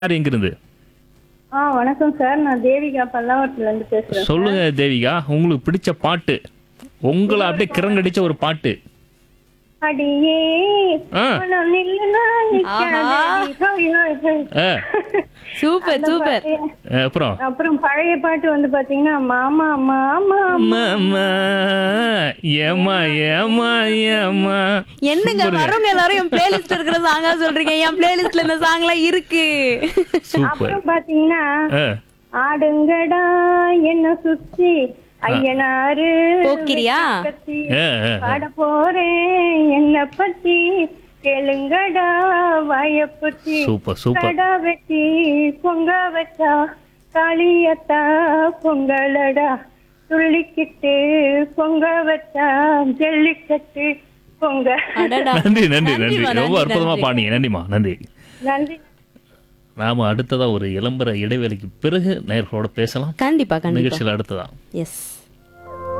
யார் எங்கிருந்து ஆ வணக்கம் சார் நான் தேவிகா பல்லாவரத்துல இருந்து பேசுறேன் சொல்லுங்க தேவிகா உங்களுக்கு பிடிச்ச பாட்டு உங்களை அப்படியே கிறங்கடிச்ச ஒரு பாட்டு அடியே ஆ. மனம் நில்லுனா நிக்காதடி. ஹோய், ஹோய், ஹோய். ஆ, சூப்பர் அந்த சூப்பர் பாட்டு. ஆ, அப்புறம் அப்புறம் பழைய பாட்டு வந்து பாத்தீங்கன்னா மாமா மாமா மாமா ஏமா ஏமா ஏமா என்னங்க வரவங்க எல்லாரும் என் பிளேலிஸ்ட் இருக்கிற சாங்கா சொல்றீங்க என் பிளேலிஸ்ட்ல இந்த சாங்லாம் இருக்கு சூப்பர் அப்புறம் பாத்தீங்கன்னா ஆ, ஆடுங்கடா என்ன சுத்தி ஐயனாரு போக்கிரியா? பத்தி ஆ, ஆ, ஆ. பாட போறேன் என்ன பத்தி கேளுங்கடா வாய பத்தி சூப்பர் சூப்பர் கடா வெட்டி பொங்க வச்சா காளியத்தா பொங்கலடா துள்ளிக்கிட்டு பொங்க வச்சா ஜல்லிக்கட்டு பொங்க அடடா. நன்றி நன்றி நன்றி நன்றிம்மா, ரொம்ப நன்றி, அற்புதமா நன்றி. பாடிங்க நன்றிம்மா நன்றி நன்றி நாம அடுத்ததா ஒரு இளம்பர இடைவேளைக்கு பிறகு நேர்களோட பேசலாம் கண்டிப்பா கண்டிப்பா நிகழ்ச்சியில் அடுத்ததா எஸ்